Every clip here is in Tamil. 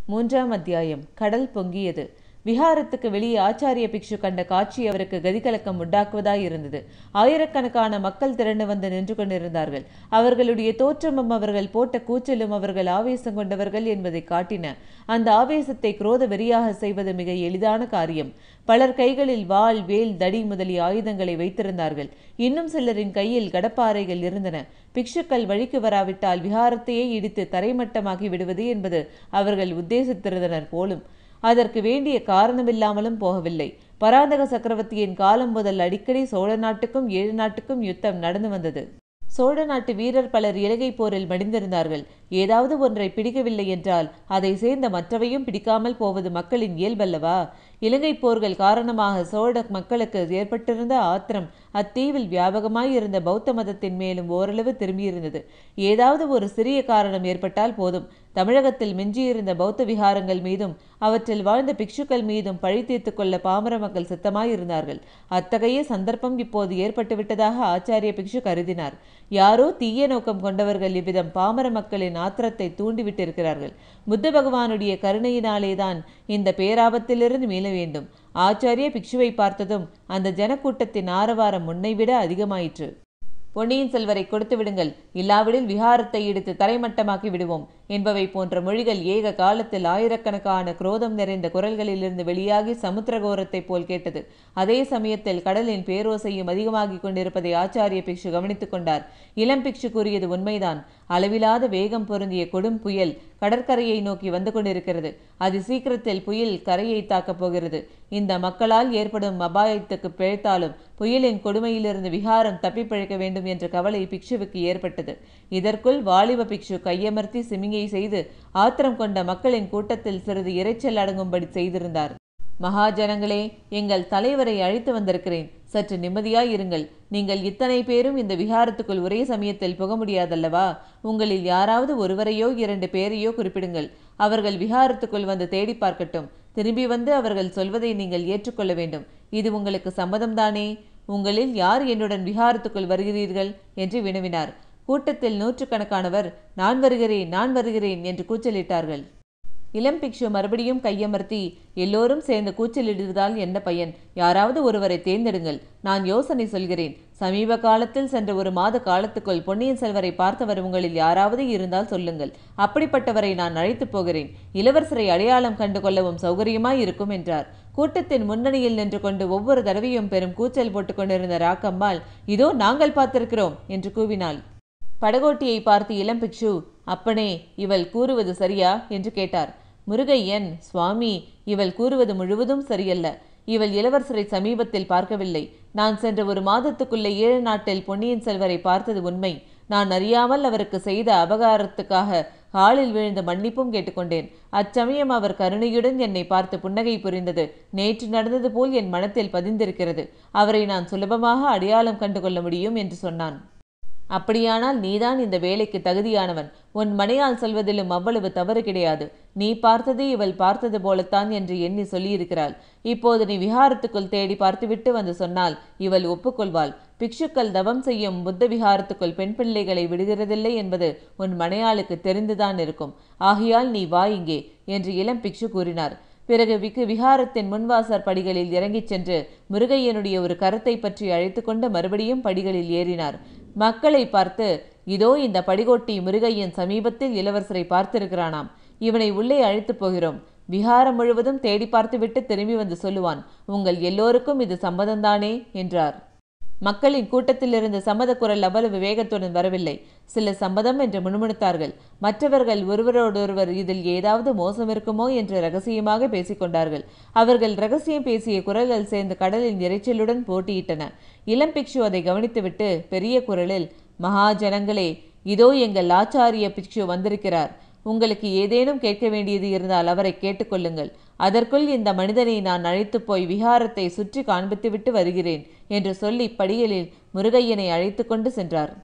மூன்றாம் அத்தியாயம் கடல் பொங்கியது விஹாரத்துக்கு வெளியே ஆச்சாரிய பிக்ஷு கண்ட காட்சி அவருக்கு கதிகலக்கம் உண்டாக்குவதாய் இருந்தது ஆயிரக்கணக்கான மக்கள் திரண்டு வந்து நின்று கொண்டிருந்தார்கள் அவர்களுடைய தோற்றமும் அவர்கள் போட்ட கூச்சலும் அவர்கள் ஆவேசம் கொண்டவர்கள் என்பதை காட்டின அந்த ஆவேசத்தை குரோத வெறியாக செய்வது மிக எளிதான காரியம் பலர் கைகளில் வாள் வேல் தடி முதலிய ஆயுதங்களை வைத்திருந்தார்கள் இன்னும் சிலரின் கையில் கடப்பாறைகள் இருந்தன பிக்ஷுக்கள் வழிக்கு வராவிட்டால் விஹாரத்தையே இடித்து தரைமட்டமாக்கி விடுவது என்பது அவர்கள் உத்தேசித்திருந்தனர் போலும் அதற்கு வேண்டிய காரணமில்லாமலும் போகவில்லை பராந்தக சக்கரவர்த்தியின் காலம் முதல் அடிக்கடி சோழ நாட்டுக்கும் ஏழு நாட்டுக்கும் யுத்தம் நடந்து வந்தது சோழ நாட்டு வீரர் பலர் இலங்கை போரில் மடிந்திருந்தார்கள் ஏதாவது ஒன்றை பிடிக்கவில்லை என்றால் அதை சேர்ந்த மற்றவையும் பிடிக்காமல் போவது மக்களின் இயல்பல்லவா இலங்கை போர்கள் காரணமாக சோழ மக்களுக்கு ஏற்பட்டிருந்த ஆத்திரம் அத்தீவில் வியாபகமாய் இருந்த பௌத்த மதத்தின் மேலும் ஓரளவு திரும்பியிருந்தது ஏதாவது ஒரு சிறிய காரணம் ஏற்பட்டால் போதும் தமிழகத்தில் மிஞ்சியிருந்த பௌத்த விகாரங்கள் மீதும் அவற்றில் வாழ்ந்த பிக்ஷுக்கள் மீதும் பழி தீர்த்து கொள்ள பாமர மக்கள் சித்தமாயிருந்தார்கள் அத்தகைய சந்தர்ப்பம் இப்போது ஏற்பட்டுவிட்டதாக ஆச்சாரிய பிக்ஷு கருதினார் யாரோ தீய நோக்கம் கொண்டவர்கள் இவ்விதம் பாமர மக்களின் ஆத்திரத்தை தூண்டிவிட்டிருக்கிறார்கள் புத்த பகவானுடைய கருணையினாலேதான் இந்த பேராபத்திலிருந்து மீள வேண்டும் ஆச்சாரிய பிக்ஷுவை பார்த்ததும் அந்த ஜனக்கூட்டத்தின் ஆரவாரம் முன்னைவிட அதிகமாயிற்று பொன்னியின் செல்வரை கொடுத்து விடுங்கள் இல்லாவிடில் விஹாரத்தை இடித்து தரைமட்டமாக்கி விடுவோம் என்பவை போன்ற மொழிகள் ஏக காலத்தில் ஆயிரக்கணக்கான குரோதம் நிறைந்த குரல்களிலிருந்து வெளியாகி சமுத்திரகோரத்தைப் போல் கேட்டது அதே சமயத்தில் கடலின் பேரோசையும் அதிகமாகிக் கொண்டிருப்பதை ஆச்சாரிய பிக்ஷு கவனித்துக் கொண்டார் இளம் பிக்ஷு கூறியது உண்மைதான் அளவிலாத வேகம் பொருந்திய கொடும் புயல் கடற்கரையை நோக்கி வந்து கொண்டிருக்கிறது அது சீக்கிரத்தில் புயல் கரையை தாக்கப் போகிறது இந்த மக்களால் ஏற்படும் அபாயத்துக்கு பிழைத்தாலும் புயலின் கொடுமையிலிருந்து விகாரம் தப்பி பிழைக்க வேண்டும் என்ற கவலை பிக்ஷுவுக்கு ஏற்பட்டது இதற்குள் வாலிப பிக்ஷு கையமர்த்தி சிமிங்கை செய்து ஆத்திரம் கொண்ட மக்களின் கூட்டத்தில் சிறிது இரைச்சல் அடங்கும்படி செய்திருந்தார் மகாஜனங்களே எங்கள் தலைவரை அழைத்து வந்திருக்கிறேன் சற்று நிம்மதியாய் இருங்கள் நீங்கள் இத்தனை பேரும் இந்த விகாரத்துக்குள் ஒரே சமயத்தில் புக முடியாதல்லவா உங்களில் யாராவது ஒருவரையோ இரண்டு பேரையோ குறிப்பிடுங்கள் அவர்கள் விகாரத்துக்குள் வந்து தேடி பார்க்கட்டும் திரும்பி வந்து அவர்கள் சொல்வதை நீங்கள் ஏற்றுக்கொள்ள வேண்டும் இது உங்களுக்கு சம்மதம்தானே உங்களில் யார் என்னுடன் விகாரத்துக்குள் வருகிறீர்கள் என்று வினவினார் கூட்டத்தில் நூற்றுக்கணக்கானவர் நான் வருகிறேன் நான் வருகிறேன் என்று கூச்சலிட்டார்கள் இளம் பிக்ஷு மறுபடியும் கையமர்த்தி எல்லோரும் சேர்ந்து கூச்சலிடுவதால் என்ன பயன் யாராவது ஒருவரை தேர்ந்தெடுங்கள் நான் யோசனை சொல்கிறேன் சமீப காலத்தில் சென்ற ஒரு மாத காலத்துக்குள் பொன்னியின் செல்வரை பார்த்தவர் உங்களில் யாராவது இருந்தால் சொல்லுங்கள் அப்படிப்பட்டவரை நான் அழைத்துப் போகிறேன் இளவரசரை அடையாளம் கண்டு கொள்ளவும் சௌகரியமாய் இருக்கும் என்றார் கூட்டத்தின் முன்னணியில் நின்று கொண்டு ஒவ்வொரு தடவையும் பெரும் கூச்சல் போட்டுக் கொண்டிருந்த ராக்கம்மாள் இதோ நாங்கள் பார்த்திருக்கிறோம் என்று கூவினாள் படகோட்டியை பார்த்து இளம் பிக்ஷு அப்பனே இவள் கூறுவது சரியா என்று கேட்டார் முருகையன் சுவாமி இவள் கூறுவது முழுவதும் சரியல்ல இவள் இளவரசரை சமீபத்தில் பார்க்கவில்லை நான் சென்ற ஒரு மாதத்துக்குள்ளே ஏழு நாட்டில் பொன்னியின் செல்வரை பார்த்தது உண்மை நான் அறியாமல் அவருக்கு செய்த அபகாரத்துக்காக காலில் விழுந்த மன்னிப்பும் கேட்டுக்கொண்டேன் அச்சமயம் அவர் கருணையுடன் என்னை பார்த்து புன்னகை புரிந்தது நேற்று நடந்தது போல் என் மனத்தில் பதிந்திருக்கிறது அவரை நான் சுலபமாக அடையாளம் கண்டு கொள்ள முடியும் என்று சொன்னான் அப்படியானால் நீதான் இந்த வேலைக்கு தகுதியானவன் உன் மனையால் சொல்வதிலும் அவ்வளவு தவறு கிடையாது நீ பார்த்தது இவள் பார்த்தது போலத்தான் என்று எண்ணி சொல்லியிருக்கிறாள் இப்போது நீ விஹாரத்துக்குள் தேடி பார்த்துவிட்டு வந்து சொன்னால் இவள் ஒப்புக்கொள்வாள் பிக்ஷுக்கள் தவம் செய்யும் புத்த விஹாரத்துக்குள் பெண் பிள்ளைகளை விடுகிறதில்லை என்பது உன் மனையாளுக்கு தெரிந்துதான் இருக்கும் ஆகையால் நீ வா இங்கே என்று இளம் பிக்ஷு கூறினார் பிறகு விக்கு விஹாரத்தின் முன்வாசற் படிகளில் இறங்கிச் சென்று முருகையனுடைய ஒரு கருத்தை பற்றி அழைத்து கொண்டு மறுபடியும் படிகளில் ஏறினார் மக்களை பார்த்து இதோ இந்த படிகோட்டி முருகையன் சமீபத்தில் இளவரசரை பார்த்திருக்கிறானாம் இவனை உள்ளே அழைத்துப் போகிறோம் விஹாரம் முழுவதும் தேடி பார்த்துவிட்டு திரும்பி வந்து சொல்லுவான் உங்கள் எல்லோருக்கும் இது சம்மதம்தானே என்றார் மக்களின் கூட்டத்தில் இருந்த சம்மத குரல் அவ்வளவு வேகத்துடன் வரவில்லை சில சம்மதம் என்று முணுமுணுத்தார்கள் மற்றவர்கள் ஒருவரோடொருவர் இதில் ஏதாவது மோசம் இருக்குமோ என்று ரகசியமாக பேசிக்கொண்டார்கள் அவர்கள் ரகசியம் பேசிய குரல்கள் சேர்ந்து கடலின் இறைச்சலுடன் போட்டியிட்டன இளம் பிக்ஷு அதை கவனித்துவிட்டு பெரிய குரலில் மகாஜனங்களே இதோ எங்கள் ஆச்சாரிய பிக்ஷு வந்திருக்கிறார் உங்களுக்கு ஏதேனும் கேட்க வேண்டியது இருந்தால் அவரை கேட்டுக்கொள்ளுங்கள் அதற்குள் இந்த மனிதனை நான் அழைத்து போய் விஹாரத்தை சுற்றி காண்பித்துவிட்டு வருகிறேன் என்று சொல்லி படிகளில் முருகையனை அழைத்து கொண்டு சென்றார்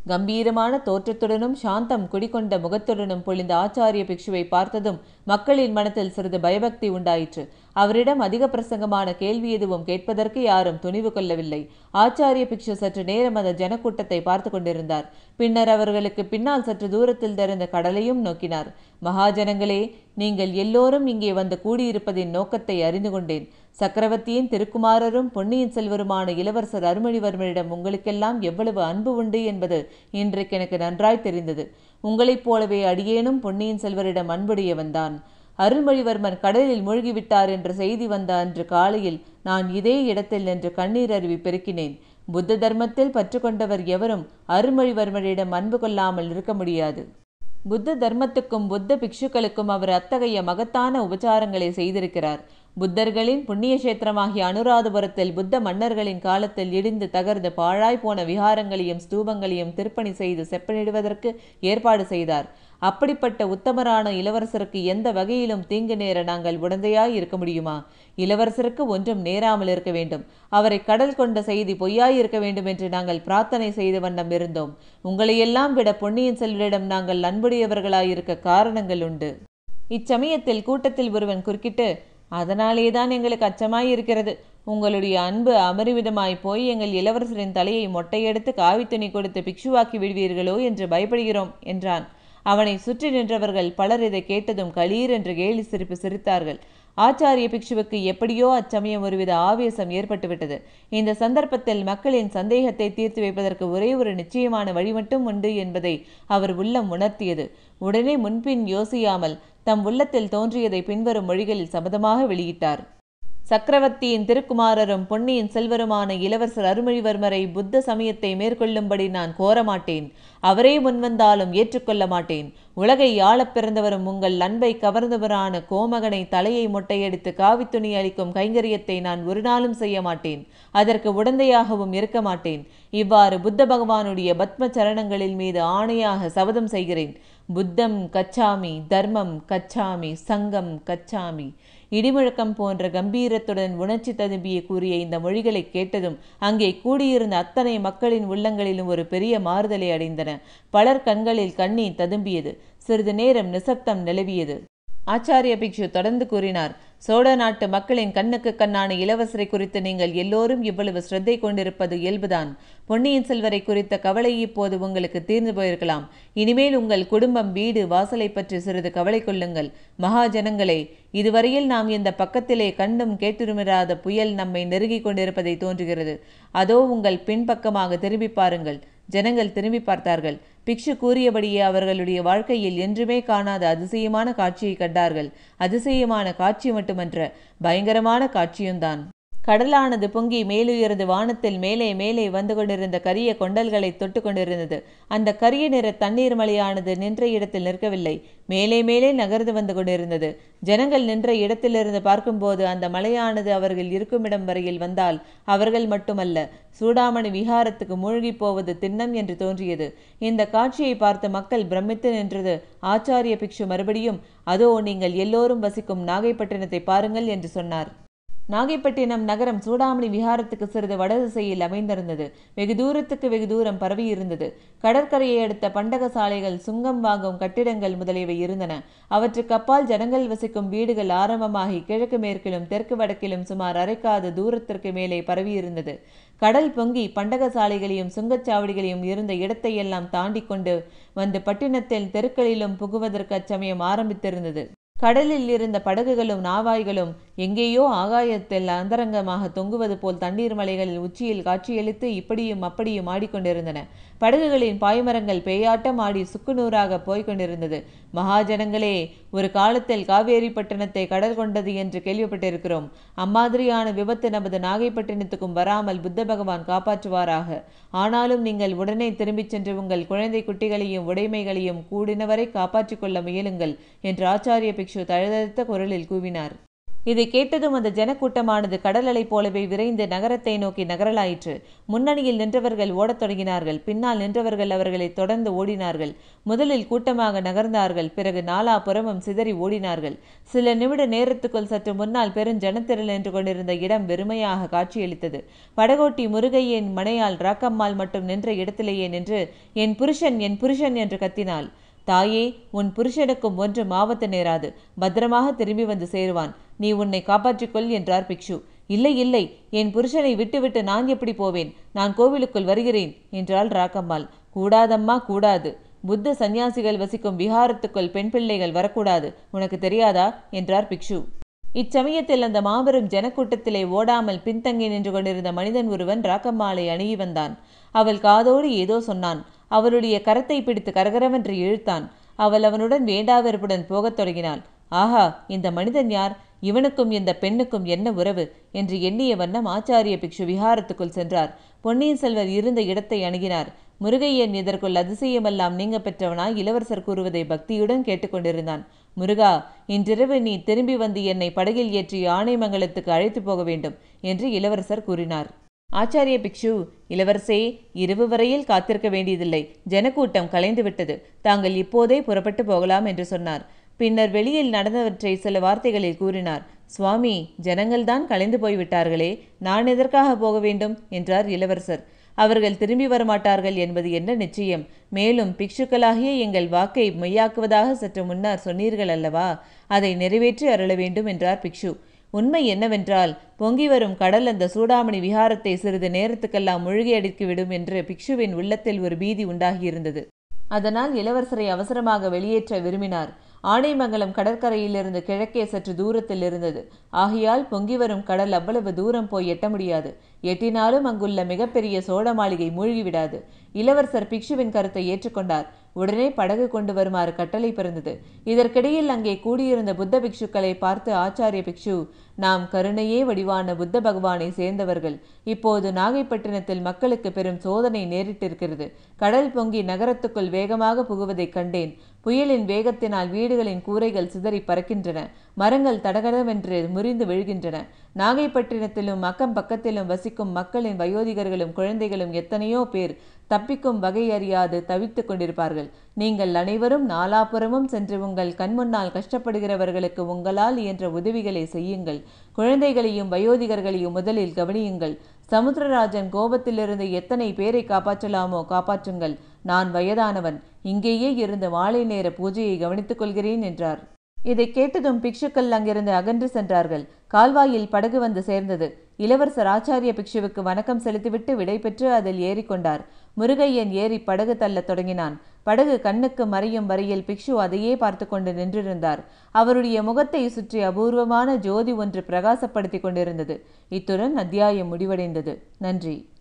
கம்பீரமான தோற்றத்துடனும் சாந்தம் குடிகொண்ட முகத்துடனும் பொழிந்த ஆச்சாரிய பிக்ஷுவை பார்த்ததும் மக்களின் மனத்தில் சிறிது பயபக்தி உண்டாயிற்று அவரிடம் அதிக பிரசங்கமான கேள்வி எதுவும் கேட்பதற்கு யாரும் துணிவு கொள்ளவில்லை ஆச்சாரிய பிக்ஷு சற்று நேரம் அந்த ஜனக்கூட்டத்தை பார்த்து கொண்டிருந்தார் பின்னர் அவர்களுக்கு பின்னால் சற்று தூரத்தில் தெரிந்த கடலையும் நோக்கினார் மகாஜனங்களே நீங்கள் எல்லோரும் இங்கே வந்து கூடியிருப்பதின் நோக்கத்தை அறிந்து கொண்டேன் சக்கரவர்த்தியின் திருக்குமாரரும் பொன்னியின் செல்வருமான இளவரசர் அருள்மொழிவர்மரிடம் உங்களுக்கெல்லாம் எவ்வளவு அன்பு உண்டு என்பது இன்றைக்கு எனக்கு நன்றாய் தெரிந்தது உங்களைப் போலவே அடியேனும் பொன்னியின் செல்வரிடம் அன்புடையவன்தான் அருள்மொழிவர்மன் கடலில் மூழ்கிவிட்டார் என்ற செய்தி வந்த அன்று காலையில் நான் இதே இடத்தில் நின்று கண்ணீர் அருவி பெருக்கினேன் புத்த தர்மத்தில் பற்று கொண்டவர் எவரும் அருள்மொழிவர்மரிடம் அன்பு கொள்ளாமல் இருக்க முடியாது புத்த தர்மத்துக்கும் புத்த பிக்ஷுக்களுக்கும் அவர் அத்தகைய மகத்தான உபச்சாரங்களை செய்திருக்கிறார் புத்தர்களின் புண்ணிய கஷேத்திரமாகிய அனுராதபுரத்தில் புத்த மன்னர்களின் காலத்தில் இடிந்து தகர்ந்து பாழாய் போன விகாரங்களையும் ஸ்தூபங்களையும் திருப்பணி செய்து செப்பனிடுவதற்கு ஏற்பாடு செய்தார் அப்படிப்பட்ட உத்தமரான இளவரசருக்கு எந்த வகையிலும் தீங்கு நேர நாங்கள் உடந்தையாய் இருக்க முடியுமா இளவரசருக்கு ஒன்றும் நேராமல் இருக்க வேண்டும் அவரை கடல் கொண்ட செய்தி பொய்யாய் இருக்க வேண்டும் என்று நாங்கள் பிரார்த்தனை செய்த வண்ணம் இருந்தோம் உங்களையெல்லாம் விட பொன்னியின் செல்வரிடம் நாங்கள் அன்புடையவர்களாயிருக்க காரணங்கள் உண்டு இச்சமயத்தில் கூட்டத்தில் ஒருவன் குறுக்கிட்டு அதனாலேதான் எங்களுக்கு அச்சமாய் இருக்கிறது உங்களுடைய அன்பு அமரிவிதமாய் போய் எங்கள் இளவரசரின் தலையை மொட்டையெடுத்து காவித்துணி கொடுத்து பிக்ஷுவாக்கி விடுவீர்களோ என்று பயப்படுகிறோம் என்றான் அவனை சுற்றி நின்றவர்கள் பலர் இதை கேட்டதும் களீர் என்று கேலி சிரிப்பு சிரித்தார்கள் ஆச்சாரிய பிக்ஷுவுக்கு எப்படியோ அச்சமயம் ஒருவித ஆவேசம் ஏற்பட்டுவிட்டது இந்த சந்தர்ப்பத்தில் மக்களின் சந்தேகத்தை தீர்த்து வைப்பதற்கு ஒரே ஒரு நிச்சயமான வழி மட்டும் உண்டு என்பதை அவர் உள்ளம் உணர்த்தியது உடனே முன்பின் யோசியாமல் தம் உள்ளத்தில் தோன்றியதை பின்வரும் மொழிகளில் சபதமாக வெளியிட்டார் சக்கரவர்த்தியின் திருக்குமாரரும் பொன்னியின் செல்வருமான இளவரசர் அருள்மொழிவர்மரை புத்த சமயத்தை மேற்கொள்ளும்படி நான் கோரமாட்டேன் அவரே முன்வந்தாலும் ஏற்றுக்கொள்ள மாட்டேன் உலகை ஆளப் பிறந்தவரும் உங்கள் அன்பை கவர்ந்தவரான கோமகனை தலையை மொட்டையடித்து காவித்துணி அளிக்கும் கைங்கரியத்தை நான் ஒரு நாளும் செய்ய மாட்டேன் அதற்கு உடந்தையாகவும் இருக்க மாட்டேன் இவ்வாறு புத்த பகவானுடைய பத்ம சரணங்களில் மீது ஆணையாக சபதம் செய்கிறேன் புத்தம் கச்சாமி தர்மம் கச்சாமி சங்கம் கச்சாமி இடிமுழக்கம் போன்ற கம்பீரத்துடன் உணர்ச்சி ததும்பிய கூறிய இந்த மொழிகளை கேட்டதும் அங்கே கூடியிருந்த அத்தனை மக்களின் உள்ளங்களிலும் ஒரு பெரிய மாறுதலை அடைந்தன பலர் கண்களில் கண்ணீர் ததும்பியது சிறிது நேரம் நிசப்தம் நிலவியது ஆச்சாரிய பிக்ஷு தொடர்ந்து கூறினார் சோழ நாட்டு மக்களின் கண்ணுக்கு கண்ணான இளவரசரை குறித்து நீங்கள் எல்லோரும் இவ்வளவு ஸ்ரத்தை கொண்டிருப்பது இயல்புதான் பொன்னியின் செல்வரை குறித்த கவலை இப்போது உங்களுக்கு தீர்ந்து போயிருக்கலாம் இனிமேல் உங்கள் குடும்பம் வீடு வாசலை பற்றி சிறிது கவலை கொள்ளுங்கள் மகாஜனங்களே இதுவரையில் நாம் இந்த பக்கத்திலே கண்டும் கேட்டிருமிராத புயல் நம்மை நெருங்கிக் கொண்டிருப்பதை தோன்றுகிறது அதோ உங்கள் பின்பக்கமாக திரும்பி பாருங்கள் ஜனங்கள் திரும்பி பார்த்தார்கள் பிக்ஷு கூறியபடியே அவர்களுடைய வாழ்க்கையில் என்றுமே காணாத அதிசயமான காட்சியை கண்டார்கள் அதிசயமான காட்சி மட்டுமன்ற பயங்கரமான காட்சியும்தான் கடலானது பொங்கி மேலுயர்ந்து வானத்தில் மேலே மேலே வந்து கொண்டிருந்த கரிய கொண்டல்களை தொட்டு கொண்டிருந்தது அந்த கரிய நிற தண்ணீர் மலையானது நின்ற இடத்தில் நிற்கவில்லை மேலே மேலே நகர்ந்து வந்து கொண்டிருந்தது ஜனங்கள் நின்ற இடத்திலிருந்து பார்க்கும்போது அந்த மலையானது அவர்கள் இருக்கும் இடம் வரையில் வந்தால் அவர்கள் மட்டுமல்ல சூடாமணி விஹாரத்துக்கு மூழ்கி போவது திண்ணம் என்று தோன்றியது இந்த காட்சியை பார்த்த மக்கள் பிரமித்து நின்றது ஆச்சாரிய பிக்ஷு மறுபடியும் அதோ நீங்கள் எல்லோரும் வசிக்கும் நாகைப்பட்டினத்தை பாருங்கள் என்று சொன்னார் நாகைப்பட்டினம் நகரம் சூடாமணி விஹாரத்துக்கு சிறிது வடதிசையில் அமைந்திருந்தது வெகு தூரத்துக்கு வெகு தூரம் பரவி இருந்தது கடற்கரையை அடுத்த பண்டக சாலைகள் சுங்கம் வாங்கும் கட்டிடங்கள் முதலியவை இருந்தன அவற்றுக்கு அப்பால் ஜனங்கள் வசிக்கும் வீடுகள் ஆரம்பமாகி கிழக்கு மேற்கிலும் தெற்கு வடக்கிலும் சுமார் அரைக்காத தூரத்திற்கு மேலே பரவி இருந்தது கடல் பொங்கி பண்டக சாலைகளையும் சுங்கச்சாவடிகளையும் இருந்த இடத்தை எல்லாம் தாண்டி கொண்டு வந்து பட்டினத்தில் தெருக்களிலும் புகுவதற்கு அச்சமயம் ஆரம்பித்திருந்தது கடலில் இருந்த படகுகளும் நாவாய்களும் எங்கேயோ ஆகாயத்தில் அந்தரங்கமாக தொங்குவது போல் தண்ணீர் மலைகளில் உச்சியில் காட்சியளித்து இப்படியும் அப்படியும் ஆடிக்கொண்டிருந்தன படகுகளின் பாய்மரங்கள் பேயாட்டம் ஆடி சுக்குநூறாக போய்க் கொண்டிருந்தது மகாஜனங்களே ஒரு காலத்தில் காவேரி பட்டணத்தை கடல் கொண்டது என்று கேள்விப்பட்டிருக்கிறோம் அம்மாதிரியான விபத்து நமது நாகைப்பட்டினத்துக்கும் வராமல் புத்த பகவான் காப்பாற்றுவாராக ஆனாலும் நீங்கள் உடனே திரும்பிச் சென்று உங்கள் குழந்தை குட்டிகளையும் உடைமைகளையும் கூடினவரை காப்பாற்றிக் கொள்ள முயலுங்கள் என்று ஆச்சாரிய பிக்ஷு தழுதழுத்த குரலில் கூவினார் இதை கேட்டதும் அந்த ஜனக்கூட்டமானது கடல் அலை போலவே விரைந்து நகரத்தை நோக்கி நகரலாயிற்று முன்னணியில் நின்றவர்கள் ஓடத் தொடங்கினார்கள் பின்னால் நின்றவர்கள் அவர்களை தொடர்ந்து ஓடினார்கள் முதலில் கூட்டமாக நகர்ந்தார்கள் பிறகு நாலா புறமும் சிதறி ஓடினார்கள் சில நிமிட நேரத்துக்குள் சற்று முன்னால் பெருஞ்சனத்திரள் நின்று கொண்டிருந்த இடம் வெறுமையாக காட்சியளித்தது படகோட்டி முருகையன் மனையால் ராக்கம்மாள் மட்டும் நின்ற இடத்திலேயே நின்று என் புருஷன் என் புருஷன் என்று கத்தினாள் தாயே உன் புருஷனுக்கும் ஒன்றும் ஆபத்து நேராது பத்திரமாக திரும்பி வந்து சேருவான் நீ உன்னை காப்பாற்றிக்கொள் என்றார் பிக்ஷு இல்லை இல்லை என் புருஷனை விட்டுவிட்டு நான் எப்படி போவேன் நான் கோவிலுக்குள் வருகிறேன் என்றாள் ராக்கம்மாள் கூடாதம்மா கூடாது புத்த சந்நியாசிகள் வசிக்கும் விஹாரத்துக்குள் பெண் பிள்ளைகள் வரக்கூடாது உனக்கு தெரியாதா என்றார் பிக்ஷு இச்சமயத்தில் அந்த மாபெரும் ஜனக்கூட்டத்திலே ஓடாமல் பின்தங்கி நின்று கொண்டிருந்த மனிதன் ஒருவன் ராக்கம்மாளை அணுகி வந்தான் அவள் காதோடு ஏதோ சொன்னான் அவளுடைய கரத்தை பிடித்து கரகரவென்று இழுத்தான் அவள் அவனுடன் வேண்டாவெறுப்புடன் போகத் தொடங்கினாள் ஆஹா இந்த மனிதன் யார் இவனுக்கும் இந்த பெண்ணுக்கும் என்ன உறவு என்று எண்ணிய வண்ணம் ஆச்சாரிய பிக்ஷு விஹாரத்துக்குள் சென்றார் பொன்னியின் செல்வர் இருந்த இடத்தை அணுகினார் முருகையன் இதற்குள் அதிசயமெல்லாம் நீங்க பெற்றவனாய் இளவரசர் கூறுவதை பக்தியுடன் கேட்டுக்கொண்டிருந்தான் முருகா இன்றிரவு நீ திரும்பி வந்து என்னை படகில் ஏற்றி ஆனைமங்கலத்துக்கு அழைத்து போக வேண்டும் என்று இளவரசர் கூறினார் ஆச்சாரிய பிக்ஷு இளவரசே இரவு வரையில் காத்திருக்க வேண்டியதில்லை ஜனக்கூட்டம் கலைந்து விட்டது தாங்கள் இப்போதே புறப்பட்டு போகலாம் என்று சொன்னார் பின்னர் வெளியில் நடந்தவற்றை சில வார்த்தைகளில் கூறினார் சுவாமி ஜனங்கள்தான் கலைந்து போய்விட்டார்களே நான் எதற்காக போக வேண்டும் என்றார் இளவரசர் அவர்கள் திரும்பி வரமாட்டார்கள் என்பது என்ன நிச்சயம் மேலும் பிக்ஷுக்களாகிய எங்கள் வாக்கை மெய்யாக்குவதாக சற்று முன்னர் சொன்னீர்கள் அல்லவா அதை நிறைவேற்றி அருள வேண்டும் என்றார் பிக்ஷு உண்மை என்னவென்றால் பொங்கி வரும் கடல் அந்த சூடாமணி விஹாரத்தை சிறிது நேரத்துக்கெல்லாம் மூழ்கி அடித்துவிடும் என்று பிக்ஷுவின் உள்ளத்தில் ஒரு பீதி உண்டாகியிருந்தது அதனால் இளவரசரை அவசரமாக வெளியேற்ற விரும்பினார் ஆனைமங்கலம் கடற்கரையிலிருந்து கிழக்கே சற்று தூரத்தில் இருந்தது ஆகையால் பொங்கி வரும் கடல் அவ்வளவு தூரம் போய் எட்ட முடியாது எட்டினாலும் அங்குள்ள மிகப்பெரிய சோழ மாளிகை மூழ்கிவிடாது இளவரசர் பிக்ஷுவின் கருத்தை ஏற்றுக்கொண்டார் உடனே படகு கொண்டு வருமாறு கட்டளை பிறந்தது இதற்கிடையில் அங்கே கூடியிருந்த புத்த பிக்ஷுக்களை பார்த்து ஆச்சாரிய பிக்ஷு நாம் கருணையே வடிவான புத்த பகவானை சேர்ந்தவர்கள் இப்போது நாகைப்பட்டினத்தில் மக்களுக்கு பெரும் சோதனை நேரிட்டிருக்கிறது கடல் பொங்கி நகரத்துக்குள் வேகமாக புகுவதைக் கண்டேன் புயலின் வேகத்தினால் வீடுகளின் கூரைகள் சிதறி பறக்கின்றன மரங்கள் தடகடவென்று முறிந்து விழுகின்றன நாகைப்பட்டினத்திலும் அக்கம் பக்கத்திலும் வசிக்கும் மக்களின் வயோதிகர்களும் குழந்தைகளும் எத்தனையோ பேர் தப்பிக்கும் வகை அறியாது தவித்துக் கொண்டிருப்பார்கள் நீங்கள் அனைவரும் நாலாபுறமும் சென்று உங்கள் கண்முன்னால் கஷ்டப்படுகிறவர்களுக்கு உங்களால் இயன்ற உதவிகளை செய்யுங்கள் குழந்தைகளையும் வயோதிகர்களையும் முதலில் கவனியுங்கள் சமுத்திரராஜன் கோபத்திலிருந்து எத்தனை பேரை காப்பாற்றலாமோ காப்பாற்றுங்கள் நான் வயதானவன் இங்கேயே இருந்து மாலை நேர பூஜையை கவனித்துக் கொள்கிறேன் என்றார் இதை கேட்டதும் பிக்ஷுக்கள் அங்கிருந்து அகன்று சென்றார்கள் கால்வாயில் படகு வந்து சேர்ந்தது இளவரசர் ஆச்சாரிய பிக்ஷுவுக்கு வணக்கம் செலுத்திவிட்டு விடைபெற்று அதில் ஏறிக்கொண்டார் முருகையன் ஏறி படகு தள்ளத் தொடங்கினான் படகு கண்ணுக்கு மறையும் வரையில் பிக்ஷு அதையே பார்த்து கொண்டு நின்றிருந்தார் அவருடைய முகத்தை சுற்றி அபூர்வமான ஜோதி ஒன்று பிரகாசப்படுத்தி கொண்டிருந்தது இத்துடன் அத்தியாயம் முடிவடைந்தது நன்றி